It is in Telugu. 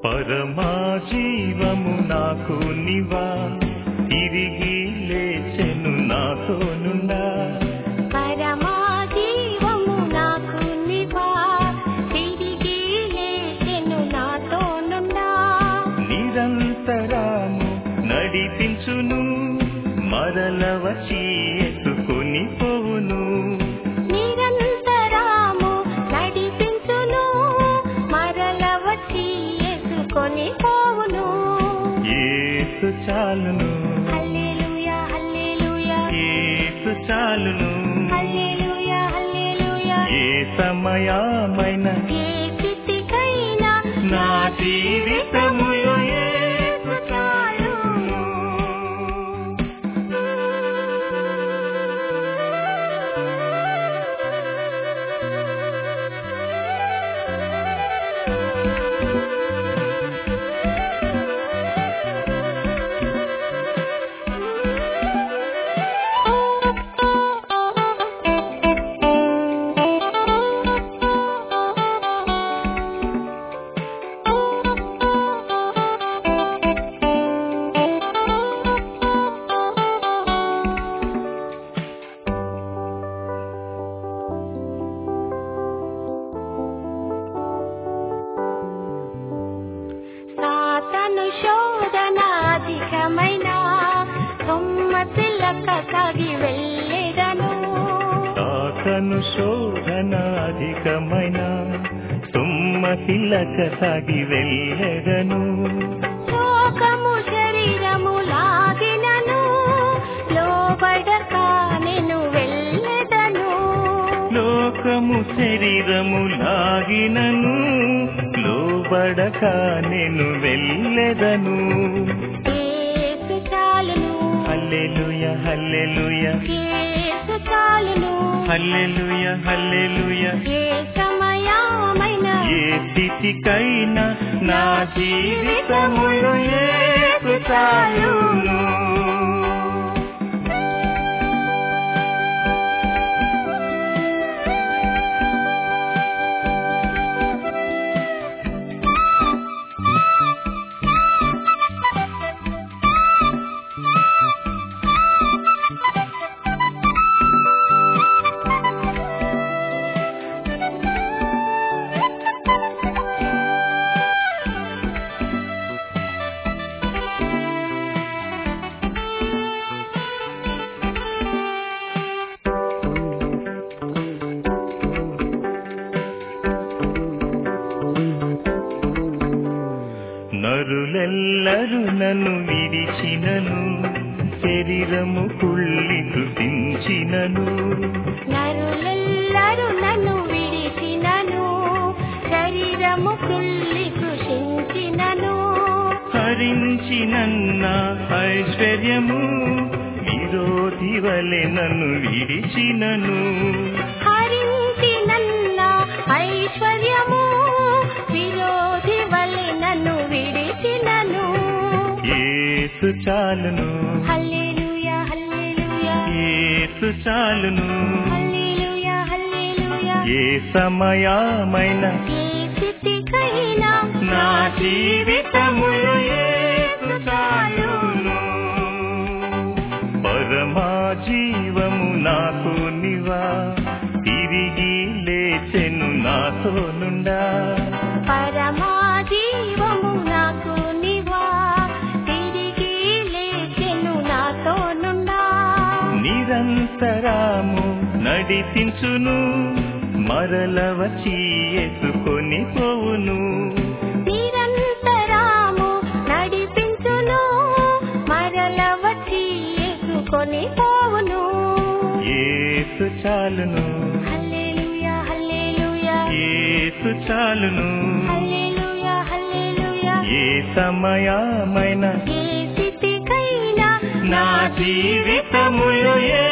పరమా జీవము నాకు నివా తిరిగి లేచెను నాతో నుండా పరమా జీవము నాకు నివా తిరిగి లేచెను నాతో నుండా నిరంతరము నడిపించును మరల వచ్చి ఎత్తుకొని పోవును నిరంతరము నడిపించును మరల వచ్చి ఎత్తుకొని పోవును ఏసు చాలును హల్లెలూయా హల్లెలూయా ఏసు చాలును హల్లెలూయా హల్లెలూయా ఏ సమయమైన ఏ స్థితికైనా నా జీవితములో యేసు చాలును సాతను శోధన అధికమైన సొమ్మతిల్లక సాగి వెళ్ళెదను తాతను శోధన అధికమైన తుమ్మతిలక సాగి వెళ్ళెదను లోకము శరీరము లాగినను లోబడక నేను వెళ్ళెదను లోకము శరీరము లాగినను లోబడక నేను వెళ్ళెదను ఏసు చాలును హల్లెలూయ హల్లెలూయ ఏసు చాలును హల్లెలూయ హల్లెలూయ ఏ సమయమైన ఏ స్థితికైనా నా జీవితములో యేసు చాలును నరులెల్లరు నన్ను విడిచినను శరీరము కుళ్ళి కృతించినను నరులెల్లరూ నన్ను విడిచినను శరీరము కుళ్ళి కృషించినను హరించినన్న ఐశ్వర్యము విరోధి వలె నన్ను విడిచినను హరించినన్న ఐశ్వర్యము విరోధి వలె నన్ను విడిచినను ఏసు చాలును హల్లెలూయా హల్లెలూయా ఏసు చాలును హల్లెలూయా హల్లెలూయా ఏ సమయమైన ఏ స్థితికైనా నా జీవితములో యేసు చాలును పరమా జీవము నాకు నివా తిరిగి లేచెను నాతో నుండా పరమా జీవము నాకు నివా తిరిగి లేచెను నాతో నుండా నిరంతరము నడిపించును మరల వచ్చి ఎత్తుకొని పోవును నిరంతరము నడిపించును మరల వచ్చి యేసుకొని పోవును ఏసు చాలును హల్లెలూయా హల్లెలూయా ఏసు చాలును హల్లెలూయా హల్లెలూయా ఏ సమయమైన ఏ స్థితికైనా నా జీవితములో